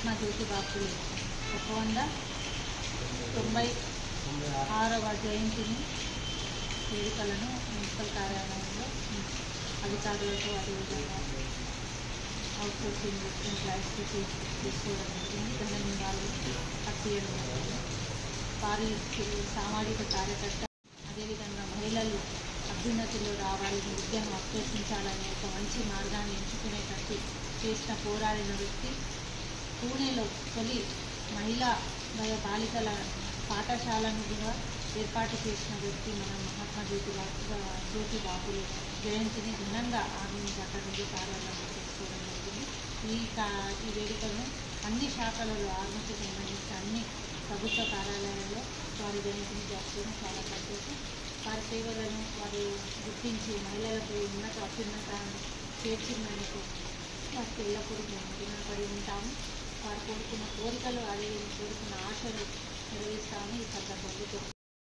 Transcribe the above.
మహాత్మా జ్యోతి బాపులే ఒక వంద తొంభై ఆరవ జయంతిని వేడుకలను మున్సిపల్ కార్యాలయంలో అధికారులతో అదేవిధంగా అవుట్సోర్సింగ్ ఎంప్లాయీస్తో తీసు తీసుకోవడం జరిగింది ధన్యవాదాలు అప్పీయడం జరిగింది వారి సామాజిక కార్యకర్త అదేవిధంగా మహిళలు అభ్యున్నతిలో రావాలి విద్యను అభ్యసించాలనే ఒక మంచి మార్గాన్ని ఎంచుకునేటట్టు చేసిన పోరాడిన వ్యక్తి పూణేలో తొలి మహిళా మరియు బాలికల పాఠశాలను కూడా ఏర్పాటు చేసిన వ్యక్తి మన మహాత్మా జ్యోతి బా జ్యోతి బాపులు జయంతిని ఘనంగా ఆమె అక్కడి నుండి కార్యాలయంలో చేసుకోవడం జరిగింది ఈ కా ఈ వేడుకలను అన్ని శాఖలలో ఆర్మీకి సంబంధించిన అన్ని ప్రభుత్వ కార్యాలయాల్లో వారి జయంతిని జరుపుకోవడం చాలా సంతోషం వారి సేవలను వారు గుర్తించి మహిళలకు ఉన్నత అత్యున్నతాన్ని చేర్చిందనుకో వారికి ఎల్లప్పుడూ మేము రుణపడి ఉంటాము వారు కోరుకున్న కోరికలు అదే కోరుకున్న ఆశలు నెరవేరుస్తామని ఈ సందర్భంలో తెలుసు